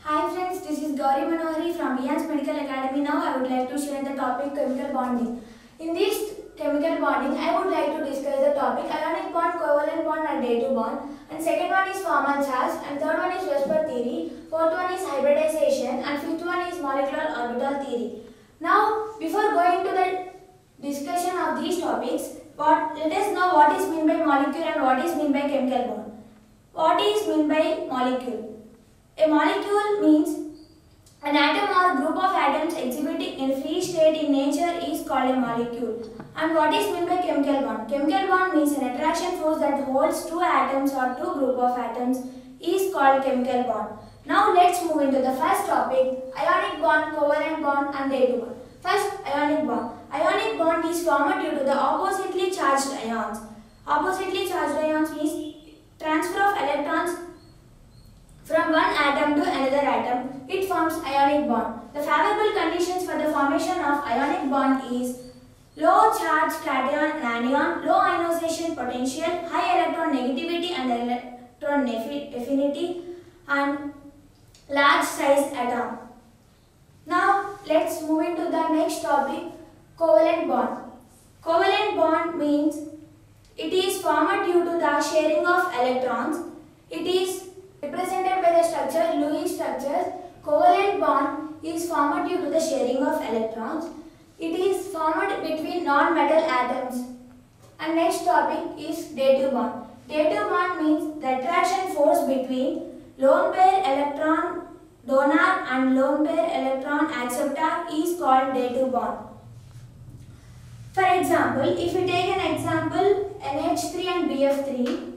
Hi friends, this is Gauri Manohari from Ian's Medical Academy. Now I would like to share the topic chemical bonding. In this chemical bonding, I would like to discuss the topic ionic bond, covalent bond and dative bond. And second one is formal charge and third one is Westphal theory. Fourth one is hybridization and fifth one is molecular orbital theory. Now before going to the discussion of these topics, what, let us know what is meant by molecule and what is meant by chemical bond. What is meant by molecule? A molecule means an atom or group of atoms exhibiting in free state in nature is called a molecule. And what is meant by chemical bond? Chemical bond means an attraction force that holds two atoms or two group of atoms is called chemical bond. Now let's move into the first topic, ionic bond, covalent bond and dative bond. First, ionic bond. Ionic bond is formed due to the oppositely charged ions. Oppositely charged ions means transfer of electrons from one atom to another atom, it forms ionic bond. The favorable conditions for the formation of ionic bond is low charge cation anion, low ionization potential, high electron negativity and electron affi- affinity, and large size atom. Now let's move into the next topic, covalent bond. Covalent bond means it is formed due to the sharing of electrons. It is represented by the structure Lewis structure. Covalent bond is formed due to the sharing of electrons. It is formed between non-metal atoms. And next topic is dative bond. Dative bond means the attraction force between lone pair electron donor and lone pair electron acceptor is called dative bond. For example, if we take an example NH3 and BF3,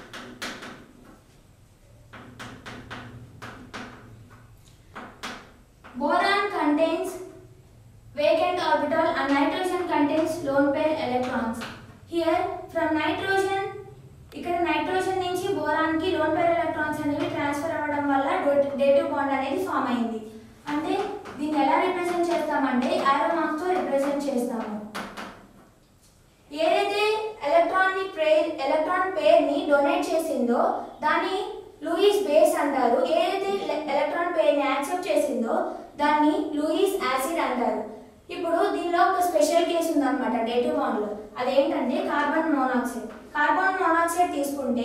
boron contains vacant orbital and nitrogen contains lone pair electrons. Here from nitrogen ఇక్కడ nitrogen నుంచి boron కి lone pair electrons అనేవి transfer అవ్వడం వల్ల dative bond అనేది form అయింది అంటే దీన్ని ఎలా రిప్రజెంట్ చేస్తామంటే ఆరో మార్క్స్ తో రిప్రజెంట్ చేస్తాము ఏదైతే ఎలక్ట్రాన్ ని పేర్ ఎలక్ట్రాన్ పేర్ ని డొనేట్ చేసిందో దాన్ని లూయిస్ బేస్ అంటారు ఏదైతే ఎలక్ట్రాన్ పేర్ ని యాక్సెప్ట్ చేసిందో దాన్ని లూయిస్ యాసిడ్ అంటారు ఇప్పుడు దీనిలో ఒక స్పెషల్ కేసు ఉందన్నమాట డేటివ్ బాండ్ లో అదేంటంటే కార్బన్ మోనాక్సైడ్ కార్బన్ మోనాక్సైడ్ తీసుకుంటే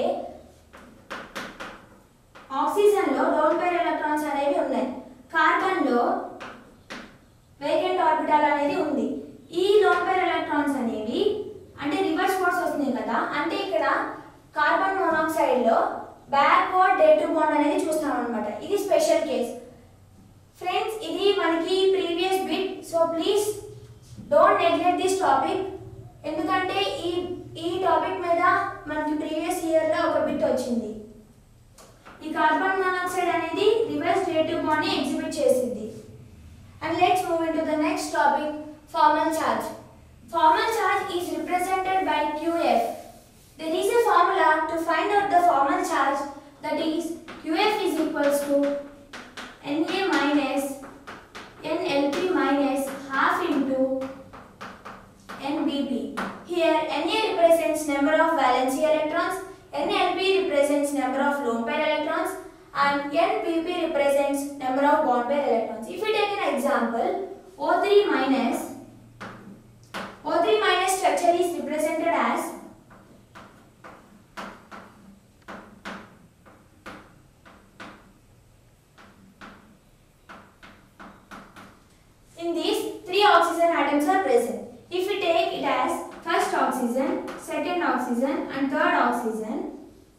ఆక్సిజన్ లో లోన్ పేర్ ఎలక్ట్రాన్స్ అనేవి ఉన్నాయి కార్బన్ లో వేకెంట్ ఆర్బిటాల్ అనేది ఉంది ఈ లోన్ పేర్ ఎలక్ట్రాన్స్ అనేవి అంటే రివర్స్ ఫోర్స్ వస్తుంది కదా అంటే ఇక్కడ కార్బన్ మోనాక్సైడ్ లో బ్యాక్వర్డ్ డేటివ్ బాండ్ అనేది చూస్తాం అనమాట ఇది స్పెషల్ కేస్ ఫ్రెండ్స్ ఇది మనకి previous bit so please don't neglect this topic ఎందుకంటే ఈ ఈ టాపిక్ మీద మనకి ప్రీవియస్ ఇయర్ లో ఒక బిట్ వచ్చింది ఈ కార్బన్ మోనాక్సైడ్ అనేది రివర్స్ డేటివ్ బాండ్ ని ఎగ్జిబిట్ చేసింది and let's move into the next topic formal charge formal charge is represented by QF. There is a formula to find out the formal charge that is QF is equals to Na minus NLP minus half into NBP. Here Na represents number of valency electrons, NLP represents number of lone pair electrons and NBP represents number of bond pair electrons. If we take an example, O3 minus O3 minus structure is represented as In these, three oxygen atoms are present. If we take it as first oxygen, second oxygen and third oxygen,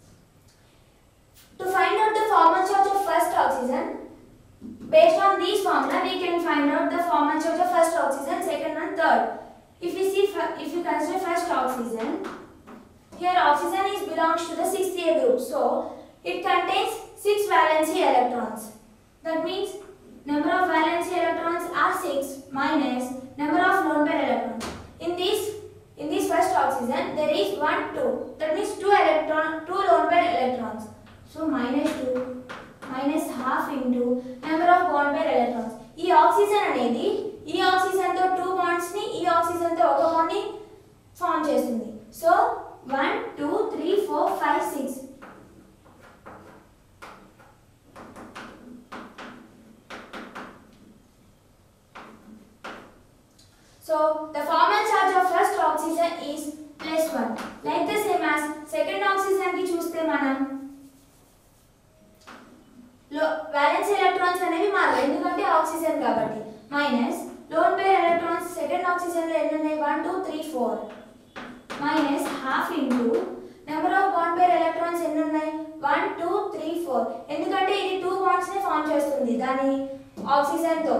to find out the formal charge of first oxygen, based on these formula, we can find out the formal charge of first oxygen, second and third. If we see, fir- if you consider first oxygen, here oxygen is belongs to the 6A group, so it contains 6 valency electrons. That means number of valency electrons are 6 minus number of lone pair electrons. In this, in this first oxygen, there is 1, 2. That means 2 electron, 2 lone pair electrons. So minus 2 minus half into number of bond pair electrons. ఈ oxygen అనేది ఈ oxygen తో two bonds ని ఈ oxygen తో ఒక bond ని form చేస్తుంది so one two three four five six So the formal charge of first oxygen is plus 1. Like the same as second oxygen కి చూస్తే మనం లో వ్యాలెన్స్ ఎలక్ట్రాన్స్ అనేవి మారవు ఎందుకంటే ఆక్సిజన్ కాబట్టి minus lone pair electrons second oxygen లో ఎన్ని ఉన్నాయి one two three four minus half into number of bond pair electrons ఎన్ని ఉన్నాయి వన్ టూ త్రీ ఫోర్ ఎందుకంటే ఇది టూ బాండ్స్ ని ఫామ్ చేస్తుంది దాని ఆక్సిజన్ తో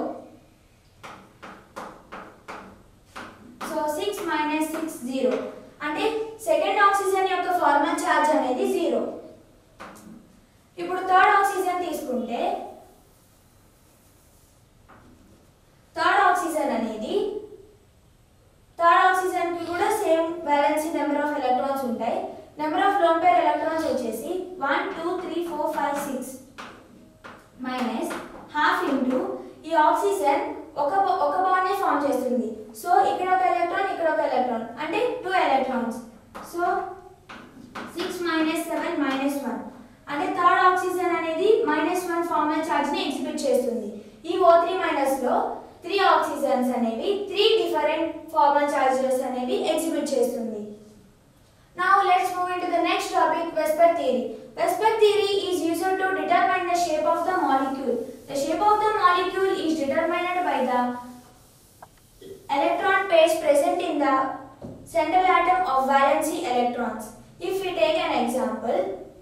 so six minus six zero అంటే సెకండ్ ఆక్సిజన్ యొక్క ఫార్మల్ ఛార్జ్ అనేది జీరో ఇప్పుడు థర్డ్ ఆక్సిజన్ తీసుకుంటే థర్డ్ ఆక్సిజన్ అనేది థర్డ్ ఆక్సిజన్ కి కూడా same balance number of electrons ఉంటాయి number of lone pair electrons వచ్చేసి one two three four five six minus half into ఈ ఆక్సిజన్ ఒక బ- ఒక బాండ్ ఫామ్ చేస్తుంది సో ఇక్కడ ఒక ఎలక్ట్రాన్ ఇక్కడ ఒక ఎలక్ట్రాన్ అంటే two electrons so six minus seven minus one అంటే థర్డ్ ఆక్సిజన్ అనేది మైనస్ వన్ ఫార్మల్ ఛార్జ్ ని ఎగ్జిబిట్ చేస్తుంది ఈ ఓ త్రీ మైనస్ లో త్రీ ఆక్సిజన్స్ అనేవి త్రీ డిఫరెంట్ ఫార్మల్ ఛార్జెస్ అనేవి ఎగ్జిబిట్ చేస్తుంది Now let's move into the next topic, Vesper theory. Vesper theory is used to determine the shape of the molecule. The shape of the molecule is determined by the electron pairs present in the central atom of valency electrons. If we take an example,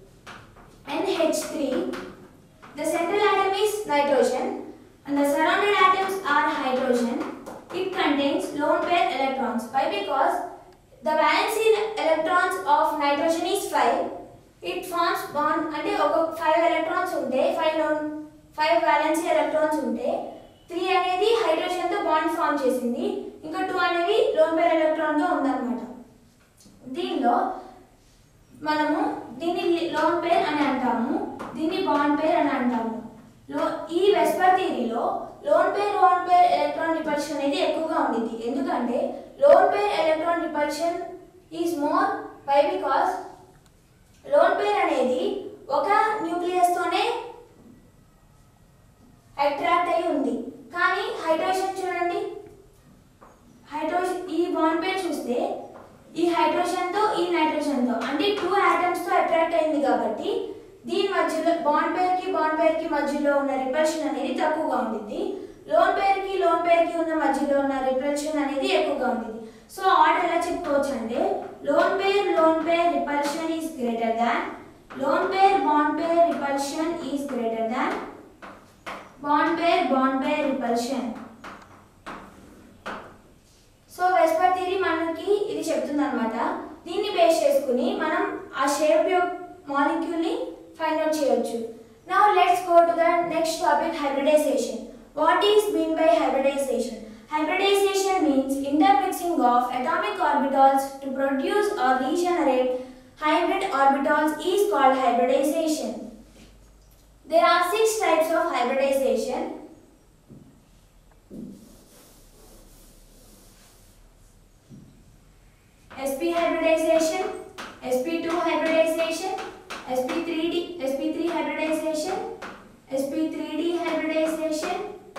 NH3, the central atom is nitrogen and the surrounded atoms are hydrogen. It contains lone pair electrons. Why? Because the valency electrons of nitrogen is 5. It forms bond అంటే ఒక five electrons ఉంటే five lone five valency electrons ఉంటే three అనేది hydrogen తో bond form చేసింది ఇంకా two అనేది loan pair electron గా ఉందన్నమాట దీనిలో మనము దీన్ని లోన్ పేర్ అని అంటాము దీన్ని బాండ్ పేర్ అని అంటాము లో ఈ వెస్పర్ థియరీలో lone pair lone pair electron repulsion అనేది ఎక్కువగా ఉండింది ఎందుకంటే lone pair electron repulsion is more by because lone pair అనేది ఒక న్యూక్లియస్ తోనే అట్రాక్ట్ అయి ఉంది కానీ హైడ్రోజన్ చూడండి హైడ్రోజన్ ఈ బాండ్ పేర్ చూస్తే ఈ హైడ్రోజన్ తో ఈ నైట్రోజన్ తో అంటే టూ ఆటమ్స్ తో అట్రాక్ట్ అయింది కాబట్టి దీని మధ్యలో బాండ్ పేర్ కి బాండ్ పేర్ కి మధ్యలో ఉన్న రిపల్షన్ అనేది తక్కువగా ఉంటుంది లోన్ పేర్ కి లోన్ పేర్ కి ఉన్న మధ్యలో ఉన్న రిపల్షన్ అనేది ఎక్కువగా ఉంటుంది సో ఆర్డర్ ఎలా చెప్పుకోవచ్చు అంటే lone pair lone pair repulsion is greater than lone pair bond pair repulsion is greater than bond pair bond pair repulsion so VSEPR theory మనకి ఇది చెప్తుంది అనమాట దీన్ని బేస్ చేసుకుని మనం ఆ షేప్ మాలిక్యూల్ ని ఫైండ్ అవుట్ చేయొచ్చు now let's go to the next topic hybridization what is mean by hybridization hybridization means intermixing of atomic orbitals to produce or regenerate hybrid orbitals is called hybridization there are six types of hybridization sp hybridization sp2 hybridization sp3d sp3 hybridization sp3d hybridization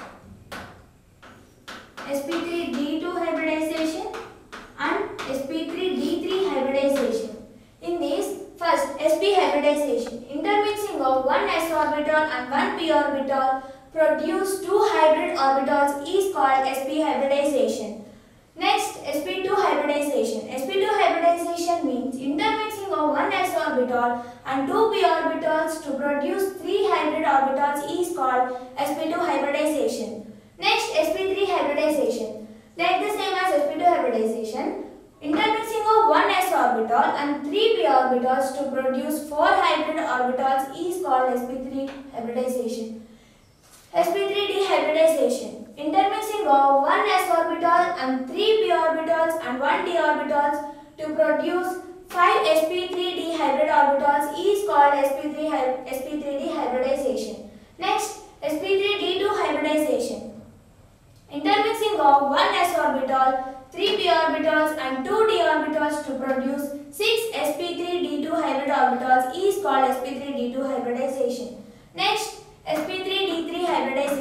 sp3d2 hybridization and sp3d3 hybridization in this first sp hybridization intermixing of one s orbital and one p orbital produce two hybrid orbitals is called sp hybridization Next, sp2 hybridization. sp2 hybridization means intermixing of one s orbital and two p orbitals to produce three hybrid orbitals is called sp2 hybridization. Next, sp3 hybridization. Like the same as sp2 hybridization, intermixing of one s orbital and three p orbitals to produce four hybrid orbitals is called sp3 hybridization. sp3d hybridization. Intermixing of one s orbital and three p orbitals and one d orbitals to produce five sp3d hybrid orbitals is called sp3 hy- sp3d hybridization. Next, sp3d2 hybridization. Intermixing of one s orbital, three p orbitals and two d orbitals to produce six sp3d2 hybrid orbitals is called sp3d2 hybridization. Next, sp3d3 hybridization.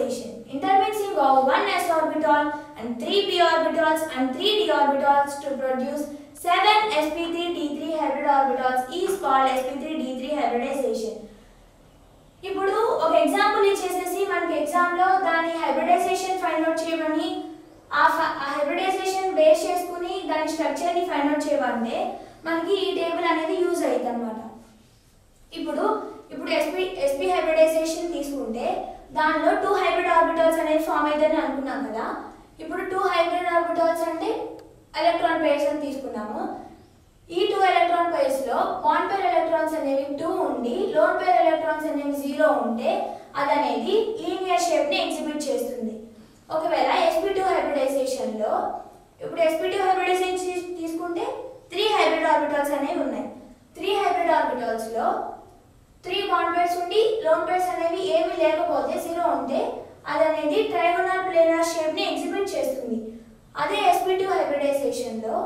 intermixing of one s orbital and three p orbitals and three d orbitals to produce seven sp3 d3 hybrid orbitals is called sp3 d3 hybridization. ఇప్పుడు ఒక example ఇచ్చేసేసి మనకి ఎగ్జామ్లో దాని hybridisation find out చేయమని ఆ hybridisation base చేసుకుని దాని స్ట్రక్చర్ని find out చేయమంటే మనకి ఈ టేబుల్ అనేది యూజ్ అవుతుంది అనమాట ఇప్పుడు ఇప్పుడు ఎస్పీ ఎస్పీ హైబ్రిడైజేషన్ తీసుకుంటే దానిలో టూ హైబ్రిడ్ ఆర్బిటల్స్ అనేవి ఫామ్ అవుతాయని అనుకున్నాం కదా ఇప్పుడు టూ హైబ్రిడ్ ఆర్బిటల్స్ అంటే ఎలక్ట్రాన్ పేర్స్ అని తీసుకున్నాము ఈ టూ ఎలక్ట్రాన్ పేర్స్ లో బాండ్ పేర్ ఎలక్ట్రాన్స్ అనేవి టూ ఉండి లోన్ పేర్ ఎలక్ట్రాన్స్ అనేవి జీరో ఉంటే అది అనేది లీనియర్ షేప్ ని ఎగ్జిబిట్ చేస్తుంది ఒకవేళ sp2 టూ హైబ్రిడైజేషన్ లో ఇప్పుడు sp2 టూ హైబ్రిడైజేషన్ తీసుకుంటే త్రీ హైబ్రిడ్ ఆర్బిటల్స్ అనేవి ఉన్నాయి త్రీ హైబ్రిడ్ ఆర్బిటల్స్ లో త్రీ బాండ్ పేర్స్ ఉండి లోన్ పేర్స్ అనేవి ఏమీ లేకపోతే జీరో ఉంటే అది అనేది ట్రైగోనల్ ప్లేనార్ షేప్ ని ఎగ్జిబిట్ చేస్తుంది అదే sp2 టూ హైబ్రిడైజేషన్ లో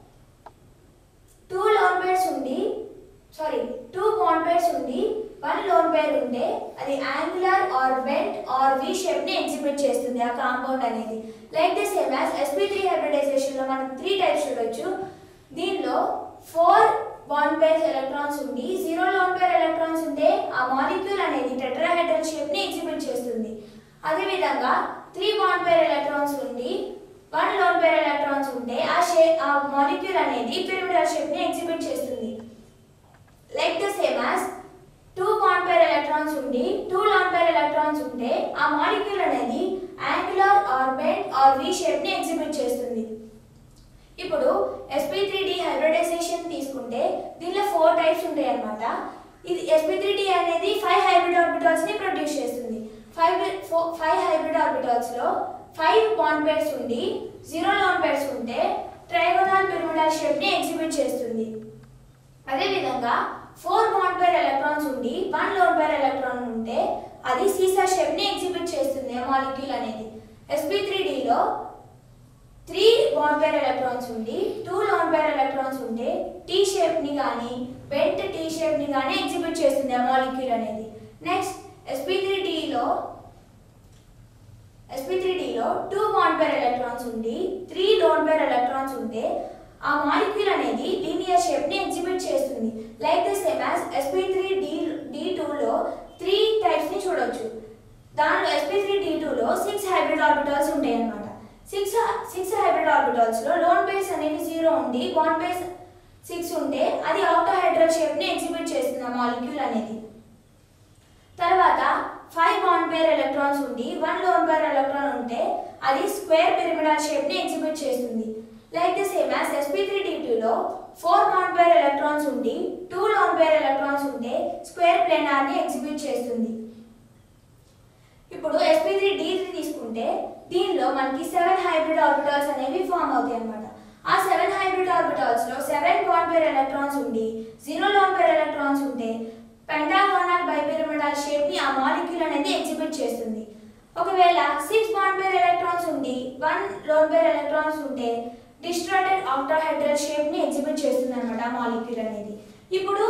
టూ లోన్ పేర్స్ ఉండి సారీ టూ బాండ్ పేర్స్ ఉండి వన్ లోన్ పేర్ ఉంటే అది angular or bent or V shape ని ఎగ్జిబిట్ చేస్తుంది ఆ కాంపౌండ్ అనేది like the same as sp3 three hybridization లో మనం త్రీ టైప్స్ చూడొచ్చు దీనిలో ఫోర్ బాండ్ పేర్ ఎలక్ట్రాన్స్ ఉండి జీరో లోన్ పేర్ ఎలక్ట్రాన్స్ ఉంటే ఆ మాలిక్యూల్ అనేది టెట్రాహెడ్రల్ షేప్ ని ఎగ్జిబిట్ చేస్తుంది అదేవిధంగా త్రీ బాండ్ పేర్ ఎలక్ట్రాన్స్ ఉండి వన్ లోన్ పేర్ ఎలక్ట్రాన్స్ ఉంటే ఆ షేప్ ఆ మాలిక్యూల్ అనేది పిరమిడల్ షేప్ ని ఎగ్జిబిట్ చేస్తుంది like the same as two bond pair electrons ఉండి టూ లోన్ పేర్ ఎలక్ట్రాన్స్ ఉంటే ఆ మాలిక్యూల్ అనేది angular or bend or V shape ని ఎగ్జిబిట్ చేస్తుంది ఇప్పుడు sp3d హైబ్రిడైజేషన్ తీసుకుంటే దీనిలో ఫోర్ టైప్స్ ఉంటాయి అన్నమాట ఇది sp3d అనేది ఫైవ్ హైబ్రిడ్ ఆర్బిటల్స్ ని ప్రొడ్యూస్ చేస్తుంది ఫైవ్ ఫైవ్ హైబ్రిడ్ ఆర్బిటల్స్ లో ఫైవ్ బాండ్ పేర్స్ ఉండి జీరో లోన్ పేర్స్ ఉంటే ట్రైగోనల్ పిరమిడల్ షేప్ ని ఎగ్జిబిట్ చేస్తుంది అదేవిధంగా ఫోర్ బాండ్ పేర్ ఎలక్ట్రాన్స్ ఉండి వన్ లోన్ పేర్ ఎలక్ట్రాన్ ఉంటే అది సీసా షేప్ ని ఎగ్జిబిట్ చేస్తుంది ఆ మాలిక్యూల్ అనేది sp3d లో త్రీ బాండ్ పేర్ ఎలక్ట్రాన్స్ ఉండి టూ లోన్ పేర్ ఎలక్ట్రాన్స్ ఉంటే టీ షేప్ ని కానీ బెంట్ టీ షేప్ ని కానీ ఎగ్జిబిట్ చేస్తుంది ఆ మాలిక్యూల్ అనేది నెక్స్ట్ sp3d లో sp3d లో టూ బాండ్ పేర్ ఎలక్ట్రాన్స్ ఉండి త్రీ లోన్ పేర్ ఎలక్ట్రాన్స్ ఉంటే ఆ మాలిక్యూల్ అనేది లీనియర్ షేప్ ని ఎగ్జిబిట్ చేస్తుంది like the same as sp3d d2 లో త్రీ టైప్స్ ని చూడొచ్చు దానిలో sp3d2 లో సిక్స్ హైబ్రిడ్ ఆర్బిటల్స్ ఉంటాయి అన్నమాట సిక్స్ సిక్స్ హైబ్రిడ్ ఆర్బిటల్స్ లో లోన్ బేస్ అనేది జీరో ఉండి బాండ్ బేస్ సిక్స్ ఉంటే అది ఆక్టోహైడ్రల్ షేప్ ని ఎగ్జిబిట్ చేస్తుంది ఆ మాలిక్యూల్ అనేది తర్వాత ఫైవ్ బాండ్ పేర్ ఎలక్ట్రాన్స్ ఉండి వన్ లోన్ పేర్ ఎలక్ట్రాన్ ఉంటే అది స్క్వేర్ పిరమిడల్ షేప్ ని ఎగ్జిబిట్ చేస్తుంది like the same as sp3d2 లో ఫోర్ బాండ్ పేర్ ఎలక్ట్రాన్స్ ఉండి టూ లోన్ పేర్ ఎలక్ట్రాన్స్ ఉంటే స్క్వేర్ ప్లేనార్ ని ఎగ్జిబిట్ చేస్తుంది ఇప్పుడు sp3d3 తీసుకుంటే దీనిలో మనకి సెవెన్ హైబ్రిడ్ ఆర్బిటల్స్ అనేవి ఫామ్ అవుతాయి అన్నమాట ఆ సెవెన్ హైబ్రిడ్ ఆర్బిటల్స్ లో సెవెన్ బాండ్ పేర్ ఎలక్ట్రాన్స్ ఉండి జీరో లోన్ పేర్ ఎలక్ట్రాన్స్ ఉంటే పెంటాగోనల్ బైపిరమిడల్ షేప్ ని ఆ మాలిక్యూల్ అనేది ఎగ్జిబిట్ చేస్తుంది ఒకవేళ సిక్స్ బాండ్ పేర్ ఎలక్ట్రాన్స్ ఉండి వన్ లోన్ పేర్ ఎలక్ట్రాన్స్ ఉంటే డిస్ట్రాటెడ్ ఆక్టాహెడ్రల్ షేప్ ని ఎగ్జిబిట్ చేస్తుంది అనమాట ఆ మాలిక్యూల్ అనేది ఇప్పుడు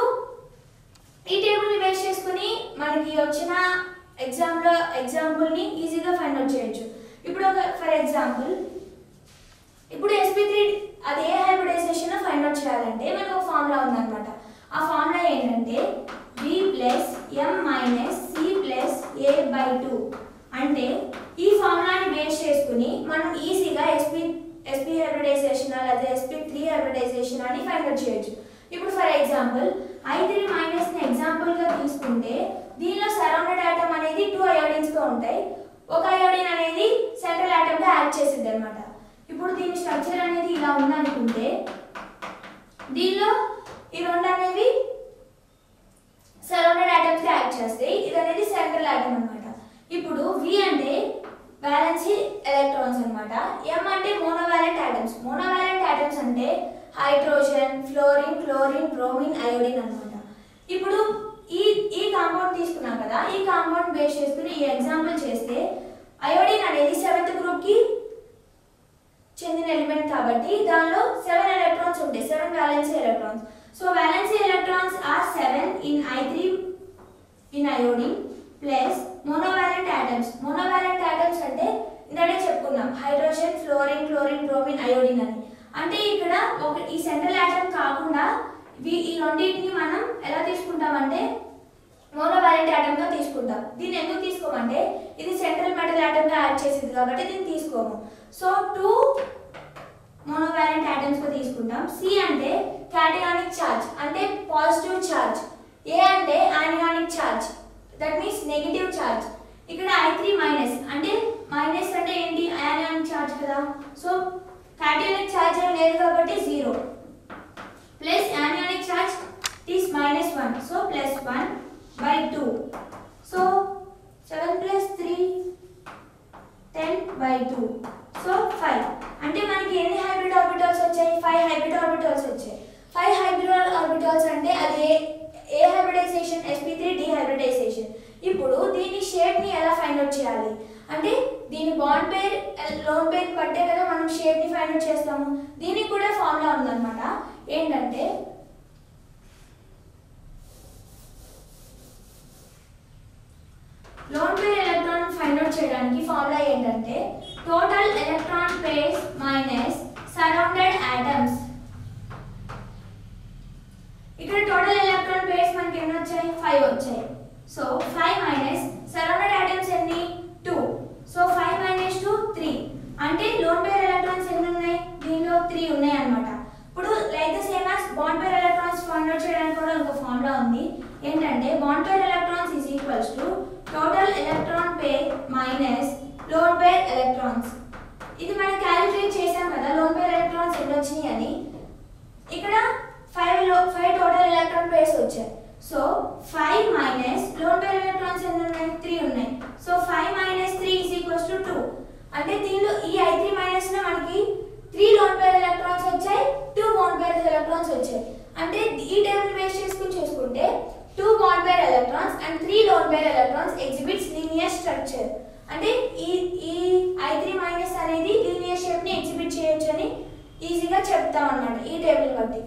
ఈ టేబుల్ ని బేస్ చేసుకుని మనకి వచ్చిన ఎగ్జామ్ లో ఎగ్జాంపుల్ ని ఈజీగా ఫైండ్ అవుట్ చేయొచ్చు ఇప్పుడు ఒక ఫర్ ఎగ్జాంపుల్ ఇప్పుడు sp3 అది ఏ హైబ్రిడైజేషన్ ఫైండ్ అవుట్ చేయాలంటే మనకు ఒక ఫార్ములా ఉందన్నమాట ఆ ఫార్ములా ఏంటంటే b plus m minus C plus A by two అంటే ఈ ఫార్ములాని బేస్ చేసుకుని మనం ఈజీగా sp sp హైబ్రిడైజేషన్ లేదా sp3 హైబ్రిడైజేషన్ అని ఫైండ్ అవుట్ చేయొచ్చు ఇప్పుడు for example I three minus ని ఎగ్జాంపుల్ గా తీసుకుంటే దీనిలో సరౌండెడ్ ఆటమ్ అనేది టూ అయోడిన్స్ గా ఉంటాయి ఒక అయోడిన్ అనేది సెంట్రల్ ఆటమ్ గా యాడ్ చేసింది అనమాట ఇప్పుడు దీని స్ట్రక్చర్ అనేది ఇలా ఉందనుకుంటే దీనిలో ఈ రెండు అనేవి సరౌండెడ్ ఆటమ్స్ గా యాడ్ చేస్తాయి ఇది అనేది సెంట్రల్ ఆటమ్ అన్నమాట ఇప్పుడు వి అంటే బ్యాలెన్సీ ఎలక్ట్రాన్స్ అన్నమాట ఎం అంటే మోనోవాలెంట్ ఆటమ్స్ మోనోవాలెంట్ ఆటమ్స్ అంటే hydrogen fluorine chlorine bromine iodine అన్నమాట ఇప్పుడు ఈ ఈ కాంపౌండ్ తీసుకున్నాం కదా ఈ కాంపౌండ్ బేస్ చేసుకుని ఈ ఎగ్జాంపుల్ చేస్తే అయోడిన్ అనేది సెవెంత్ గ్రూప్ కి చెందిన ఎలిమెంట్ కాబట్టి దానిలో సెవెన్ ఎలక్ట్రాన్స్ ఉంటాయి seven valency electrons so valency electrons are seven in I three in iodine plus monovalent atoms monovalent atoms అంటే వీటిని మనం ఎలా తీసుకుంటామంటే మోనోవాలెంట్ ఆటమ్ గా తీసుకుంటాం దీన్ని ఎందుకు తీసుకోమంటే ఇది సెంట్రల్ మెటల్ ఆటమ్ గా యాడ్ చేసింది కాబట్టి దీన్ని తీసుకోము సో టూ మోనోవాలెంట్ ఆటమ్స్ గా తీసుకుంటాం సి అంటే క్యాటయానిక్ ఛార్జ్ అంటే పాజిటివ్ ఛార్జ్ ఏ అంటే anionic charge that means negative charge ఇక్కడ ఐ త్రీ మైనస్ అంటే మైనస్ అంటే ఏంటి ఆనియానిక్ ఛార్జ్ కదా సో క్యాటయానిక్ ఛార్జ్ ఏం లేదు కాబట్టి zero plus anionic charge is minus one so plus one by two so seven plus three ten by two so five అంటే మనకి ఎన్ని హైబ్రిడ్ ఆర్బిటల్స్ వచ్చాయి ఫైవ్ హైబ్రిడ్ ఆర్బిటల్స్ వచ్చాయి five hybrid orbitals అంటే అది ఏ ఏ హైబ్రిడైజేషన్ ఎస్పీ త్రీ డిహైబ్రిడైజేషన్ ఇప్పుడు దీని షేప్ ని ఎలా ఫైండ్ అవుట్ చేయాలి అంటే దీని బాండ్ పేర్ లోన్ పేర్ బట్టే కదా మనం షేప్ ని ఫైండ్ అవుట్ చేస్తాము దీనికి కూడా ఫార్ములా ఉందన్నమాట ఏంటంటే lone pair electron find out చేయడానికి ఫార్ములా ఏంటంటే total electron pairs minus surrounded atoms ఇక్కడ టోటల్ ఎలక్ట్రాన్ పేర్స్ మనకి ఎన్ని వచ్చాయి ఫైవ్ వచ్చాయి so five minus surrounded atoms ఎన్ని two so five minus two three అంటే లోన్ పేర్ ఎలక్ట్రాన్స్ ఎన్ని ఉన్నాయి దీనిలో త్రీ ఉన్నాయి అన్నమాట ఇప్పుడు like the same as bond pair electrons find out చేయడానికి కూడా ఒక ఫార్ములా ఉంది ఏంటంటే bond pair electrons is equals to total electron pair minus lone pair electrons ఇది మనం క్యాలిక్యులేట్ చేసాం కదా లోన్ పేర్ ఎలక్ట్రాన్స్ ఎన్ని వచ్చినాయి అని ఇక్కడ ఫైవ్ లో ఫైవ్ టోటల్ ఎలక్ట్రాన్ పేర్స్ వచ్చాయి so five minus lone pair electrons ఎన్ని ఉన్నాయి త్రీ ఉన్నాయి so five minus three is equals to two అంటే దీనిలో ఈ ఐ త్రీ మైనస్ లో మనకి త్రీ లోన్ పేర్ ఎలక్ట్రాన్స్ వచ్చాయి టూ బాండ్ పేర్ ఎలక్ట్రాన్స్ వచ్చాయి అంటే ఈ టేబుల్ బేస్ చేసుకుని చూసుకుంటే two bond pair electrons and three lone pair electrons exhibits linear structure అంటే ఈ ఈ ఐ త్రీ మైనస్ అనేది లీనియర్ షేప్ ని ఎగ్జిబిట్ చేయొచ్చు అని ఈజీగా చెప్తాం అన్నమాట ఈ టేబుల్ బట్టి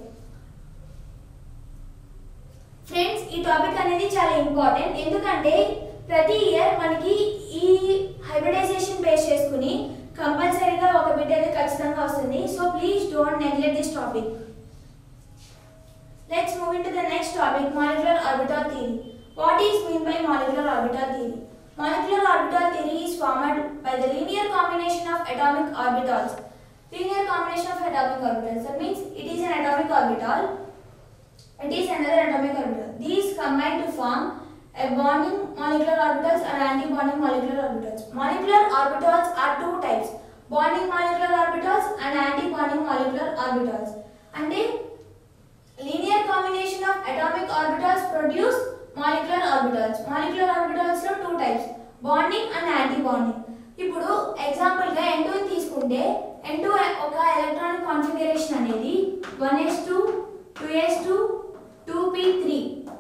ఫ్రెండ్స్ ఈ టాపిక్ అనేది చాలా ఇంపార్టెంట్ ఎందుకంటే ప్రతి ఇయర్ మనకి ఈ హైబ్రిడైజేషన్ బేస్ చేసుకుని కంపల్సరీగా ఒక బిట్ అనేది ఖచ్చితంగా వస్తుంది so please don't neglect this topic let's move into the next topic molecular orbital theory what is mean by molecular orbital theory Molecular orbital theory is formed by the linear combination of atomic orbitals. Linear combination of atomic orbitals. That means it is an atomic orbital. It is another atomic orbital. These combine to form a bonding molecular orbitals and anti-bonding molecular orbitals. Molecular orbitals are two types. Bonding molecular orbitals and anti-bonding molecular orbitals. And a linear combination of atomic orbitals produce molecular orbitals molecular orbitals లో two types bonding and anti bonding ఇప్పుడు example గా N తీసుకుంటే N ఒక electronic configuration అనేది one S two two S two two P three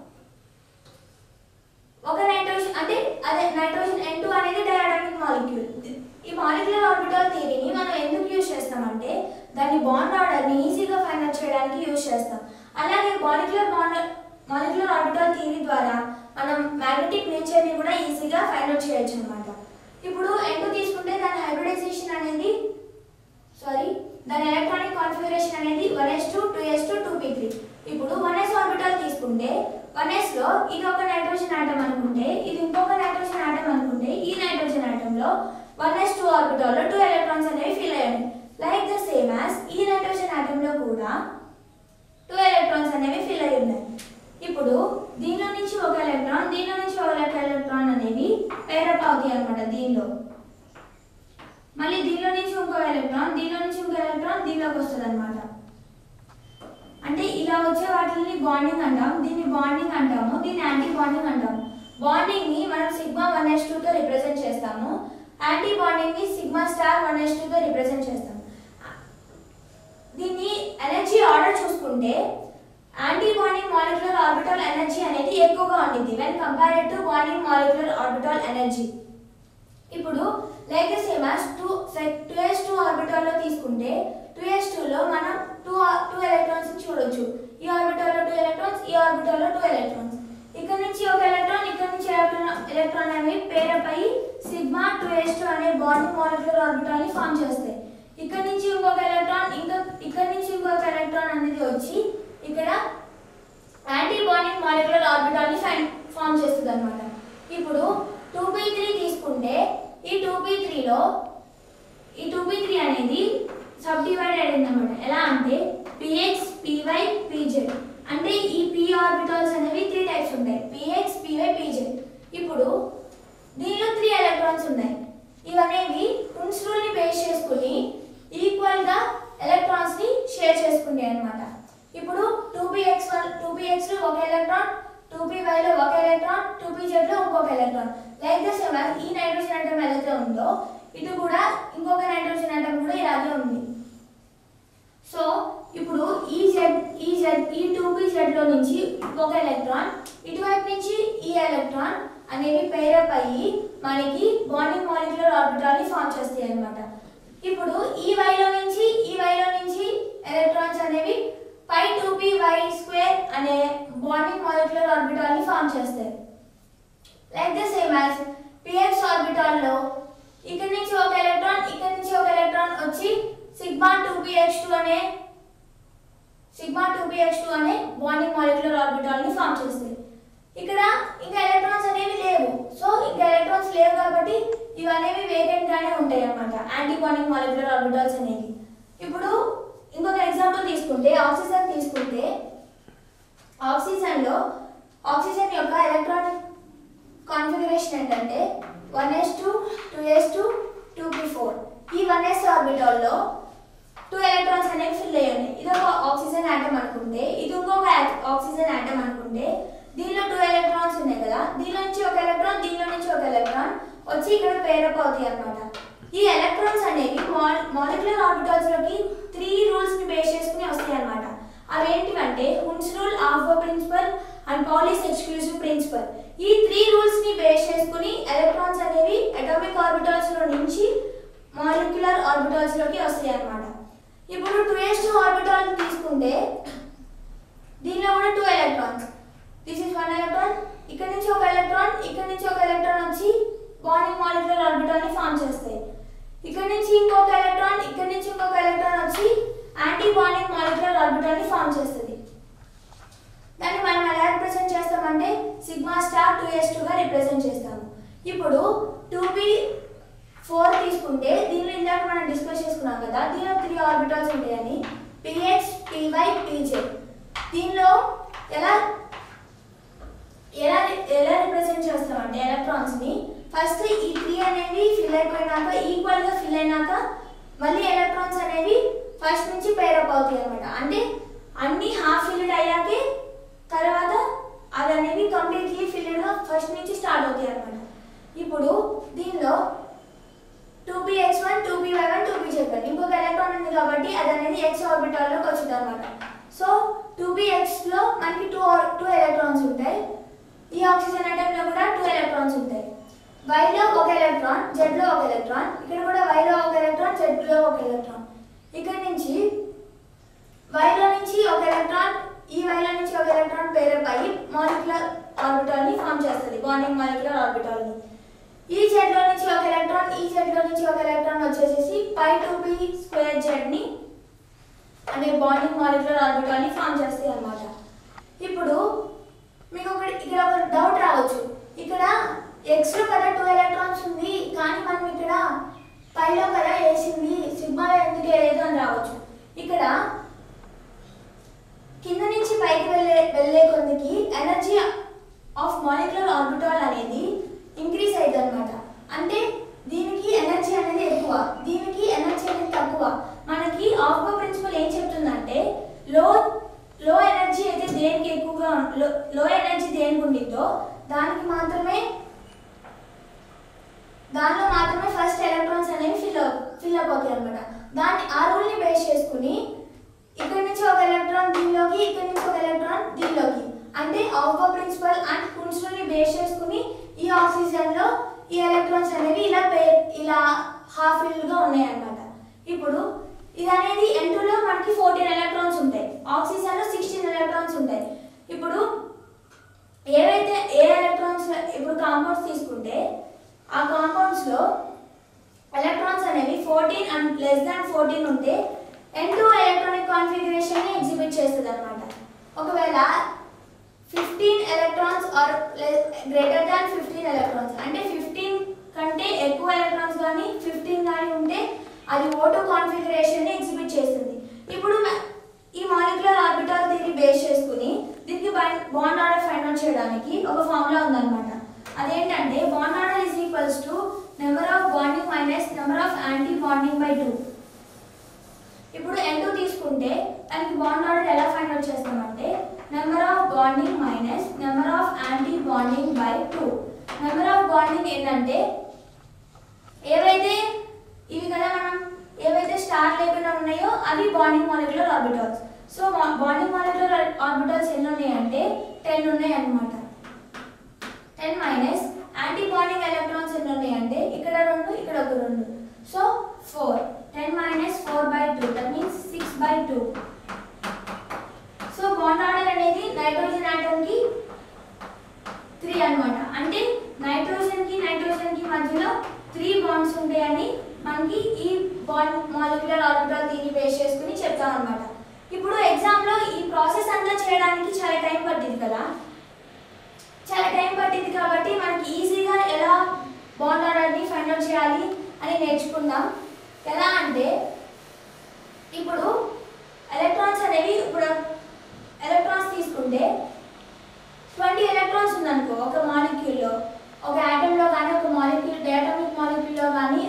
ఒక nitrogen అంటే అదే nitrogen N two అనేది డయాటమిక్ మాలిక్యూల్ ఈ మాలిక్యులర్ ఆర్బిటల్ థియరీని మనం ఎందుకు యూజ్ చేస్తామంటే దాని బాండ్ ఆర్డర్ని ఈజీగా ఫైండ్ అవుట్ చేయడానికి యూజ్ చేస్తాం అలాగే molecular bond molecular orbital theory ద్వారా మనం మ్యాగ్నెటిక్ నేచర్ని కూడా ఈజీగా ఫైండ్ అవుట్ చేయొచ్చు అనమాట ఇప్పుడు ఎంటూ తీసుకుంటే దాని హైబ్రిడైజేషన్ అనేది సారీ దాని ఎలక్ట్రానిక్ కాన్ఫిగరేషన్ అనేది one S two two S two two P three ఇప్పుడు వన్ ఎస్ ఆర్బిటల్ తీసుకుంటే వన్ ఎస్ లో ఇది ఒక నైట్రోజన్ ఆటం అనుకుంటే ఇది ఇంకొక నైట్రోజన్ ఆటం అనుకుంటే ఈ నైట్రోజన్ ఆటం లో వన్ ఎస్ టూ ఆర్బిటల్ లో టూ ఎలక్ట్రాన్స్ అనేవి ఫిల్ అయ్యాయి లైక్ ద సేమ్ యాజ్ ఈ నైట్రోజన్ ఆటం లో కూడా టూ ఎలక్ట్రాన్స్ అనేవి ఫిల్ అయి ఉన్నాయి ఇప్పుడు దీనిలో నుంచి ఒక ఎలక్ట్రాన్ దీనిలో నుంచి ఒక ఎలక్ట్రాన్ అనేవి పేరప్ అవుతాయి అనమాట దీనిలో మళ్ళీ దీనిలో నుంచి ఇంకో ఎలక్ట్రాన్ దీనిలో నుంచి ఇంకో ఎలక్ట్రాన్ దీనిలోకి వస్తుంది అనమాట అంటే ఇలా వచ్చే వాటిని బాండింగ్ అంటాం దీన్ని బాండింగ్ అంటాము దీన్ని యాంటీ బాండింగ్ అంటాము బాండింగ్ ని మనం సిగ్మా వన్ ఎస్ తో రిప్రజెంట్ చేస్తాము యాంటీ బాండింగ్ ని సిగ్మా స్టార్ వన్ ఎస్ తో రిప్రజెంట్ చేస్తాము దీన్ని ఎనర్జీ ఆర్డర్ చూసుకుంటే anti bonding molecular orbital energy అనేది ఎక్కువగా ఉండింది when compared to bonding molecular orbital energy ఇప్పుడు like same as two two S two ఆర్బిటాల్లో తీసుకుంటే టూ ఎస్ టూలో మనం టూ టూ ఎలక్ట్రాన్స్ చూడొచ్చు ఈ ఆర్బిటాల్లో టూ ఎలక్ట్రాన్స్ ఈ ఆర్బిటాల్లో టూ ఎలక్ట్రాన్స్ ఇక్కడ నుంచి ఒక ఎలక్ట్రాన్ ఇక్కడ నుంచి ఎలక్ట్రాన్ అనేవి పేరప్ అయ్యి సిగ్మా టూ ఎస్ టూ అనే బాండింగ్ మాలిక్యులర్ ఆర్బిటాల్ ని ఫామ్ చేస్తాయి ఇక్కడ నుంచి ఇంకొక ఎలక్ట్రాన్ ఇంకా ఇక్కడ నుంచి ఇంకొక ఎలక్ట్రాన్ అనేది వచ్చి ఇక్కడ బాండింగ్ మాలిక్యులర్ ఆర్బిటాల్ ని ఫామ్ చేస్తుంది అనమాట ఇప్పుడు టూ బై త్రీ తీసుకుంటే ఈ టూ బై త్రీలో ఈ టూ బై త్రీ అనేది సబ్ డివైడ్ అయింది అనమాట ఎలా అంటే పిఎక్స్ పివై పిజెడ్ అంటే ఈ పి ఆర్బిటాల్స్ అనేవి త్రీ టైప్స్ ఉంటాయి పిఎక్స్ పివై పిజెడ్ ఇప్పుడు దీనిలో త్రీ ఎలక్ట్రాన్స్ ఉన్నాయి ఇవనేవి హున్స్ రూల్ ని బేస్ చేసుకుని ఈక్వల్ గా ఎలక్ట్రాన్స్ ని షేర్ చేసుకుంటాయి అన్నమాట ఇప్పుడు two B X one two B X లో ఒక ఎలక్ట్రాన్ టూ బి వై లో ఒక ఎలక్ట్రాన్ టూ బి జెడ్ లో ఇంకొక ఎలక్ట్రాన్ లైక్ ద సేమ్ ఈ నైట్రోజన్ ఆటం ఏదైతే ఉందో ఇటు కూడా ఇంకొక నైట్రోజన్ ఆటం కూడా ఇలాగే ఉంది సో ఇప్పుడు ఈ జెడ్ ఈ జెడ్ ఈ టూ బి జెడ్ లో నుంచి ఒక ఎలక్ట్రాన్ ఇటువైపు నుంచి ఈ ఎలక్ట్రాన్ అనేవి పేరప్ అయ్యి మనకి బాండింగ్ మాలిక్యులర్ ఆర్బిటాల్ ని ఫామ్ చేస్తాయి అన్నమాట ఇప్పుడు ఈ వైలో నుంచి ఈ వైలో నుంచి ఎలక్ట్రాన్స్ అనేవి pi two B Y square అనే బాండింగ్ మాలిక్యులర్ ఆర్బిటాల్ ని ఫామ్ చేస్తాయి like the same as P X orbital లో ఇక్కడ నుంచి ఒక ఎలక్ట్రాన్ ఇక్కడ నుంచి ఒక ఎలక్ట్రాన్ వచ్చి sigma two B H two అనే sigma two B H two అనే బాండింగ్ మాలిక్యులర్ ఆర్బిటాల్ ని ఫామ్ చేస్తాయి ఇక్కడ ఇంకా ఎలక్ట్రాన్స్ అనేవి లేవు సో ఇంకా ఎలక్ట్రాన్స్ లేవు కాబట్టి ఇవి అనేవి వేకెంట్ గానే ఉంటాయి అన్నమాట యాంటీ బాండింగ్ మాలిక్యులర్ ఆర్బిటాల్స్ అనేవి ఇప్పుడు ఇంకొక ఎగ్జాంపుల్ తీసుకుంటే ఆక్సిజన్ తీసుకుంటే ఆక్సిజన్ లో ఆక్సిజన్ యొక్క ఎలక్ట్రానిక్ కాన్ఫిగరేషన్ ఏంటంటే one S two two S two two P four ఈ వన్ ఎస్ ఆర్బిటాల్లో టూ ఎలక్ట్రాన్స్ అనేవి ఫిల్ అయ్యి ఉన్నాయి ఇది ఒక ఆక్సిజన్ ఆటం అనుకుంటే ఇది ఇంకొక ఆక్సిజన్ ఆటం అనుకుంటే దీనిలో టూ ఎలక్ట్రాన్స్ ఉన్నాయి కదా దీనిలో నుంచి ఒక ఎలక్ట్రాన్ దీనిలో నుంచి ఒక ఎలక్ట్రాన్ వచ్చి ఇక్కడ పేరప్ అవుతాయి అన్నమాట ఈ ఎలక్ట్రాన్స్ అనేవి మాలిక్యులర్ ఆర్బిటాల్స్ లోకి త్రీ రూల్స్ ని బేస్ చేసుకుని వస్తాయి అన్నమాట అవేంటివంటే Hund's rule Aufbau principle and Pauli's exclusive principle ఈ త్రీ రూల్స్ ని బేస్ చేసుకుని ఎలక్ట్రాన్స్ అనేవి అటామిక్ ఆర్బిటాల్స్ లో నుంచి మాలిక్యులర్ ఆర్బిటాల్స్ లోకి వస్తాయి అన్నమాట ఇప్పుడు టూ ఎస్ టూ ఆర్బిటాల్ తీసుకుంటే దీనిలో కూడా two electrons this is one electron ఇక్కడ నుంచి ఒక ఎలక్ట్రాన్ ఇక్కడ నుంచి ఒక ఎలక్ట్రాన్ వచ్చి బాండింగ్ మాలిక్యులర్ ఆర్బిటాల్ ని ఫామ్ చేస్తాయి ఇక్కడ నుంచి ఇంకొక ఎలక్ట్రాన్ ఇక్కడ నుంచి ఇంకొక ఎలక్ట్రాన్ వచ్చి యాంటీ బాండింగ్ మాలిక్యులర్ ఆర్బిటాల్ ని ఫామ్ చేస్తుంది దాన్ని మనం ఎలా రిప్రజెంట్ చేస్తామంటే సిగ్మా స్టార్ టూ ఎస్ టూగా రిప్రజెంట్ చేస్తాము ఇప్పుడు టూ బి ఫోర్ తీసుకుంటే దీనిలో ఇందాక మనం డిస్కస్ చేసుకున్నాం కదా దీనిలో త్రీ ఆర్బిటాల్స్ ఉంటాయని పిఎక్స్ పివై పీజెడ్ దీనిలో ఎలా ఎలా ఎలా రిప్రజెంట్ చేస్తామంటే ఎలక్ట్రాన్స్ ని ఫస్ట్ ఈ త్రీ అనేవి ఫిల్ అయిపోయినాక ఈక్వల్ గా ఫిల్ అయినాక మళ్ళీ ఎలక్ట్రాన్స్ అనేవి ఫస్ట్ నుంచి పేరప్ అవుతాయి అనమాట అంటే అన్ని హాఫ్ ఫిల్డ్ అయ్యాకే తర్వాత అది అనేవి కంప్లీట్లీ ఫిల్డ్ గా ఫస్ట్ నుంచి స్టార్ట్ అవుతాయి అనమాట ఇప్పుడు దీనిలో two B X one two B Y one two B Z one ఇంకొక ఎలక్ట్రాన్ ఉంది కాబట్టి అది అనేది ఎక్స్ ఆర్బిటాల్లోకి వచ్చింది అనమాట సో టూ బి ఎక్స్లో మనకి టూ టూ ఎలక్ట్రాన్స్ ఉంటాయి ఈ ఆక్సిజన్ అటంలో కూడా టూ ఎలక్ట్రాన్స్ ఉంటాయి వైలో ఒక ఎలక్ట్రాన్ జెడ్లో ఒక ఎలక్ట్రాన్ ఇక్కడ కూడా వైలో ఒక ఎలక్ట్రాన్ జెడ్లో ఒక ఎలక్ట్రాన్ ఇక్కడ నుంచి వైలో నుంచి ఒక ఎలక్ట్రాన్ ఈ వైలో నుంచి ఒక ఎలక్ట్రాన్ పేరప్ అయ్యి మాలిక్యులర్ ఆర్బిటాల్ ని ఫామ్ చేస్తుంది బాండింగ్ మాలిక్యులర్ ఆర్బిటాల్ ని ఈ జెడ్ లో నుంచి ఒక ఎలక్ట్రాన్ ఈ జెడ్ లో నుంచి ఒక ఎలక్ట్రాన్ వచ్చేసేసి pi two B square Z ని అనే బాండింగ్ మాలిక్యులర్ ఆర్బిటాల్ ని ఫామ్ చేస్తాయి అన్నమాట ఇప్పుడు మీకు ఒకటి ఇక్కడ ఒక డౌట్ రావచ్చు ఇక్కడ ఎక్స్ లో కదా టూ ఎలక్ట్రాన్స్ ఉంది కానీ మనం ఇక్కడ పైలో కదా వేసింది సిగ్మాలో ఎందుకు వేయలేదు అని రావచ్చు ఇక్కడ కింద నుంచి పైకి వెళ్ళే వెళ్ళే కొద్దికి ఎనర్జీ ఆఫ్ మాలిక్యులర్ ఆర్బిటాల్ అనేది ఇంక్రీజ్ అవుతుంది అనమాట అంటే దీనికి ఎనర్జీ అనేది ఎక్కువ దీనికి ఎనర్జీ అనేది తక్కువ మనకి ఆఫ్బో ప్రిన్సిపల్ ఏం చెప్తుందంటే లో లో ఎనర్జీ అయితే దేనికి ఎక్కువగా ఉం- లో లో ఎనర్జీ దేనికి ఉండిద్దో దానికి మాత్రమే దానిలో మాత్రమే ఫస్ట్ ఎలక్ట్రాన్స్ అనేవి ఫిల్ ఫిల్ అప్ అవుతాయి అనమాట దాన్ని ఆ రూల్ని బేస్ చేసుకుని ఇక్కడ నుంచి ఒక ఎలక్ట్రాన్ దీనిలోకి ఇక్కడ నుంచి ఒక ఎలక్ట్రాన్ దీనిలోకి అంటే ఆల్ఫా ప్రిన్సిపల్ అండ్ ని బేస్ చేసుకుని ఈ ఆక్సిజన్ లో ఈ ఎలక్ట్రాన్స్ అనేవి ఇలా పే ఇలా హాఫ్ ఫిల్ గా ఉన్నాయి అన్నమాట ఇప్పుడు ఇది అనేది N2 లో మనకి ఫోర్టీన్ ఎలక్ట్రాన్స్ ఉంటాయి ఆక్సిజన్ లో సిక్స్టీన్ ఎలక్ట్రాన్స్ ఉంటాయి ఇప్పుడు ఏవైతే ఏ ఎలక్ట్రాన్స్ ఇప్పుడు కాంపౌండ్స్ తీసుకుంటే ఆ కాంపౌండ్స్ లో ఎలక్ట్రాన్స్ అనేవి fourteen and less than fourteen ఉంటే ఎన్ టూ ఎలక్ట్రానిక్ కాన్ఫిగరేషన్ ని ఎగ్జిబిట్ చేస్తుంది అనమాట ఒకవేళ ఫిఫ్ or greater than fifteen electrons అంటే ఫిఫ్టీన్ కంటే ఎక్కువ ఎలక్ట్రాన్స్ కానీ ఫిఫ్టీన్ కానీ ఉంటే అది ఓటో కాన్ఫిగరేషన్ ఎగ్జిబిట్ చేస్తుంది ఇప్పుడు మ- ఈ మాలిక్యులర్ ఆర్బిటాల్ థియరీ బేస్ చేసుకుని దీనికి బాండ్ ఆర్డర్ ఫైండ్ అవుట్ చేయడానికి ఒక ఫార్ములా ఉందన్నమాట అదేంటంటే bond order is equals to number of bonding minus number of anti bonding by two ఇప్పుడు ఎన్ టూ తీసుకుంటే దానికి బాండ్ ఆర్డర్ ఎలా ఫైండ్ అవుట్ చేస్తామంటే number of bonding minus number of anti bonding by two number of bonding ఏంటంటే ఏవైతే ఇవి కదా మనం ఏవైతే స్టార్ లేకుండా ఉన్నాయో అవి bonding molecular orbitals so bonding molecular orbitals ఎన్ని ఉన్నాయంటే టెన్ ఉన్నాయి అన్నమాట ten minus anti bonding electrons ఎన్ని ఉన్నాయంటే ఇక్కడ రెండు ఇక్కడ ఒక రెండు so four ten minus four by two that means six by two so bond order అనేది నైట్రోజన్ ఆటమ్ కి త్రీ అన్నమాట అంటే నైట్రోజన్ కి నైట్రోజన్ కి మధ్యలో త్రీ బాండ్స్ ఉంటాయని మనకి ఈ bond molecular orbital theory base చేసుకుని చెప్తాం అనమాట ఇప్పుడు ఎగ్జామ్ లో ఈ ప్రాసెస్ అంతా చేయడానికి చాలా టైం పట్టింది కదా చాలా టైం పట్టింది కాబట్టి మనకి ఈజీగా ఎలా బాండ్ ఆర్డర్ని ఫైండ్ అవుట్ చేయాలి అని నేర్చుకుందాం ఎలా అంటే ఇప్పుడు ఎలక్ట్రాన్స్ అనేవి ఇప్పుడు ఎలక్ట్రాన్స్ తీసుకుంటే ట్వంటీ ఎలక్ట్రాన్స్ ఉందనుకో ఒక మాలిక్యూల్లో ఒక ఆటంలో కానీ ఒక మాలిక్యూల్ డయాటమిక్ మాలిక్యూల్లో కానీ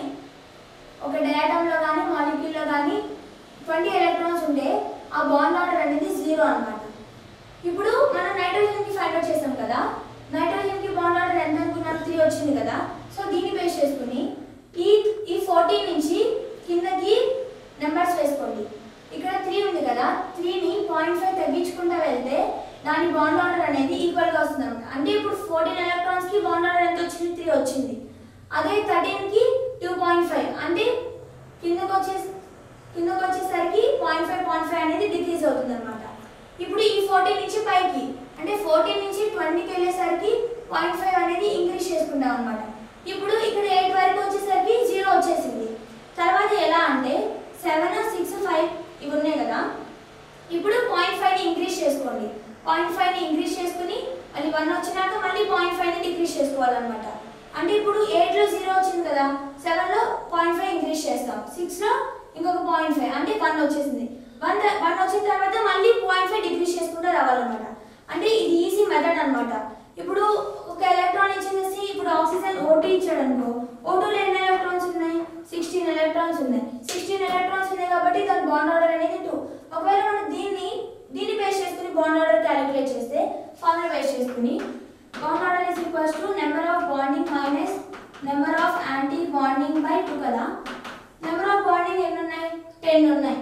ఒక డయాటంలో కానీ మాలిక్యూల్లో కానీ ట్వంటీ ఎలక్ట్రాన్స్ ఉంటే ఆ బాండ్ ఆర్డర్ అనేది జీరో అన్నమాట ఇప్పుడు మనం నైట్రోజన్కి ఫైండ్ అవుట్ చేసాం కదా నైట్రోజన్కి బాండ్ ఆర్డర్ ఎంత అనుకున్నారు త్రీ వచ్చింది కదా సో దీన్ని బేస్ చేసుకుని ఈ ఈ ఫోర్టీన్ నుంచి కిందకి నెంబర్స్ వేసుకోండి ఇక్కడ త్రీ ఉంది కదా త్రీని పాయింట్ ఫైవ్ తగ్గించుకుంటూ వెళ్తే దాని బాండ్ ఆర్డర్ అనేది ఈక్వల్గా వస్తుంది అనమాట అంటే ఇప్పుడు ఫోర్టీన్ ఎలక్ట్రాన్స్కి బాండ్ ఆర్డర్ ఎంత వచ్చింది త్రీ వచ్చింది అదే థర్టీన్కి టూ పాయింట్ ఫైవ్ అంటే కిందకు వచ్చే కిందకు వచ్చేసరికి పాయింట్ ఫైవ్ పాయింట్ ఫైవ్ అనేది డిక్రీజ్ అవుతుంది అనమాట ఇప్పుడు ఈ ఫోర్టీన్ నుంచి పైకి అంటే ఫోర్టీన్ నుంచి ట్వంటీకి వెళ్ళేసరికి పాయింట్ ఫైవ్ అనేది ఇంక్రీజ్ చేసుకుంటాం అనమాట ఇప్పుడు ఇక్కడ ఎయిట్ వరకు వచ్చేసరికి జీరో వచ్చేసింది తర్వాత ఎలా అంటే సెవెన్ సిక్స్ ఫైవ్ ఇవి ఉన్నాయి కదా ఇప్పుడు పాయింట్ ఫైవ్ని ఇంక్రీజ్ చేసుకోండి పాయింట్ ఫైవ్ని ఇంక్రీజ్ చేసుకుని మళ్ళీ వన్ వచ్చినాక మళ్ళీ పాయింట్ ఫైవ్ని డిక్రీజ్ చేసుకోవాలన్నమాట అంటే ఇప్పుడు ఎయిట్లో జీరో వచ్చింది కదా సెవెన్లో పాయింట్ ఫైవ్ ఇంక్రీజ్ చేస్తాం సిక్స్లో ఇంకొక పాయింట్ ఫైవ్ అంటే వన్ వచ్చేసింది వన్ వన్ వచ్చిన తర్వాత మళ్ళీ పాయింట్ ఫైవ్ డిక్రీజ్ చేసుకుంటూ రావాలన్నమాట అంటే ఇది ఈజీ మెథడ్ అన్నమాట ఇప్పుడు ఒక ఎలక్ట్రాన్ ఇచ్చేసి ఇప్పుడు ఆక్సిజన్ ఓటు ఇచ్చాడు అనుకో ఓటూలో ఎన్ని ఎలక్ట్రాన్స్ ఉన్నాయి సిక్స్టీన్ ఎలక్ట్రాన్స్ ఉన్నాయి సిక్స్టీన్ ఎలక్ట్రాన్స్ ఉన్నాయి కాబట్టి దాని బాండ్ ఆర్డర్ అనేది టూ ఒకవేళ మనం దీన్ని దీన్ని బేస్ చేసుకుని బాండ్ ఆర్డర్ క్యాలిక్యులేట్ చేస్తే ఫార్ములా బేస్ చేసుకుని bond order is equals to number of bonding minus number of anti bonding by two కదా నెంబర్ ఆఫ్ బాండింగ్ ఎన్ని ఉన్నాయి టెన్ ఉన్నాయి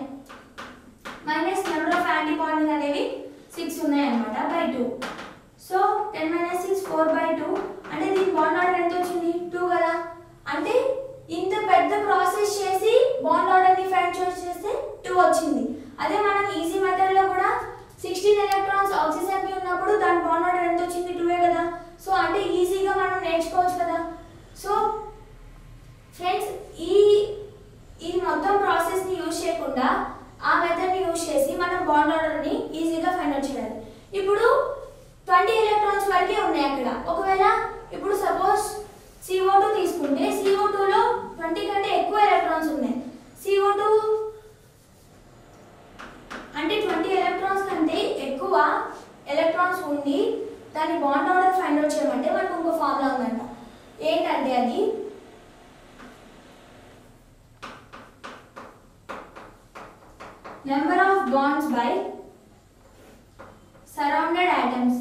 minus number of anti bonding అనేవి సిక్స్ ఉన్నాయి అనమాట by two so ten minus six four by two అంటే దీని bond order ఎంత వచ్చింది టూ కదా అంటే ఇంత పెద్ద ప్రాసెస్ చేసి బాండ్ ఆర్డర్ని ఫైండ్ చూస్ చేస్తే టూ వచ్చింది అదే మనం ఈజీ మెథడ్లో కూడా సిక్స్టీన్ ఎలక్ట్రాన్స్ ఆక్సిజన్కి ఉన్నప్పుడు దాని బాండ్ ఆర్డర్ ఎంత వచ్చింది టూవే కదా సో అంటే ఈజీగా మనం నేర్చుకోవచ్చు కదా సో ఫ్రెండ్స్ ఈ ఈ మొత్తం ప్రాసెస్ని యూజ్ చేయకుండా ఆ మెథడ్ని యూజ్ చేసి మనం బాండ్ ఆర్డర్ని ఈజీగా ఫైండ్ అవుట్ చేయాలి ఇప్పుడు ట్వంటీ ఎలక్ట్రాన్స్ వరకే ఉన్నాయి అక్కడ ఒకవేళ ఇప్పుడు సపోజ్ సిఓ టూ తీసుకుంటే సిఓ టూలో ట్వంటీ కంటే ఎక్కువ ఎలక్ట్రాన్స్ ఉన్నాయి సిఓ టూ అంటే ట్వంటీ ఎలక్ట్రాన్స్ కంటే ఎక్కువ ఎలక్ట్రాన్స్ ఉండి దాని బాండ్ ఆర్డర్ ఫైండ్ అవుట్ చేయమంటే మనకు ఇంకో ఫార్ములా ఉందంట ఏంటంటే అది number of bonds by surrounded atoms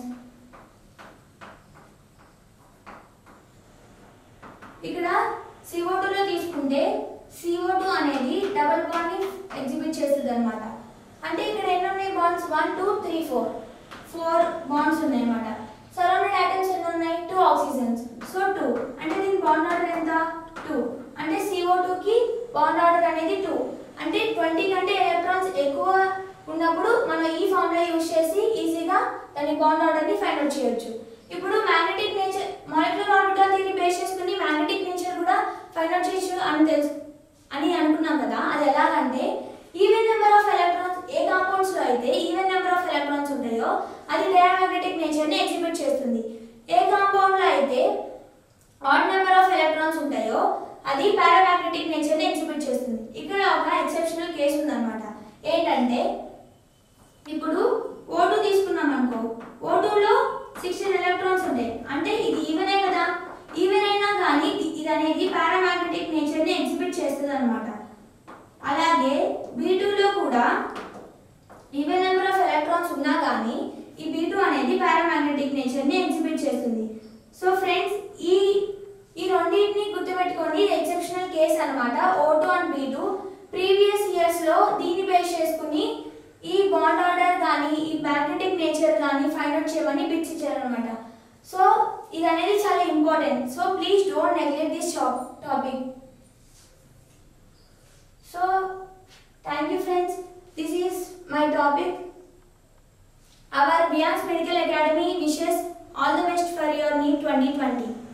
ఇక్కడ CO2 లో తీసుకుంటే CO2 అనేది డబుల్ బాండ్ ని ఎగ్జిబిట్ చేస్తుంది అనమాట అంటే ఇక్కడ ఎన్ని ఉన్నాయి bonds one two three four four bonds ఉన్నాయి అనమాట సరౌండెడ్ ఐటమ్స్ ఎన్ని ఉన్నాయి టూ ఆక్సిజన్స్ సో టూ అంటే దీని బాండ్ ఆర్డర్ ఎంత టూ అంటే CO2 కి బాండ్ ఆర్డర్ అనేది టూ అంటే ట్వంటీ కంటే ఎలక్ట్రాన్స్ ఎక్కువ ఉన్నప్పుడు మనం ఈ ఫార్ములా యూజ్ చేసి ఈజీగా దాని బాండ్ ఆర్డర్ని ఫైండ్ అవుట్ చేయొచ్చు ఇప్పుడు magnetic nature molecular orbital theory base చేసుకుని మ్యాగ్నెటిక్ నేచర్ కూడా ఫైండ్ అవుట్ చేయొచ్చు అని తెలుసు అని అనుకున్నాం కదా అది ఎలాగంటే ఈవెన్ నెంబర్ ఆఫ్ ఎలక్ట్రాన్స్ ఏ కాంపౌండ్స్ లో అయితే ఈవెన్ నెంబర్ ఆఫ్ ఎలక్ట్రాన్స్ ఉంటాయో అది డయామాగ్నెటిక్ నేచర్ ని ఎగ్జిబిట్ చేస్తుంది పారామాగ్నెటిక్ నేచర్ని ఎగ్జిబిట్ చేస్తుంది ఇక్కడ ఒక ఎక్సెప్షనల్ కేసు ఉందన్నమాట ఏంటంటే ఇప్పుడు ఓ టూ తీసుకున్నాం అనుకో ఓ టూలో సిక్స్టీన్ ఎలక్ట్రాన్స్ ఉంటాయి అంటే ఇది ఈవెనే కదా ఈవెన్ అయినా కానీ ఇది- ఇది అనేది పారామాగ్నెటిక్ నేచర్ని ఎగ్జిబిట్ చేస్తుంది అనమాట అలాగే బీ టూలో కూడా ఈవెన్ నెంబర్ ఆఫ్ ఎలక్ట్రాన్స్ ఉన్నా కానీ ఈ బీ టూ అనేది పారామాగ్నెటిక్ నేచర్ని ఎగ్జిబిట్ చేస్తుంది సో ఫ్రెండ్స్ ఈ ఈ రెండింటిని గుర్తుపెట్టుకోండి ఇది ఎక్సెప్షనల్ కేస్ అనమాట O two and B two previous ఇయర్స్లో దీన్ని బేస్ చేసుకుని ఈ బాండ్ ఆర్డర్ కానీ ఈ మ్యాగ్నెటిక్ నేచర్ కానీ ఫైండ్ అవుట్ చేయమని బిట్స్ ఇచ్చారనమాట సో ఇది అనేది చాలా important so please don't neglect this topic so thank you friends this is my topic our Biyans medical academy wishes all the best for your NEET twenty twenty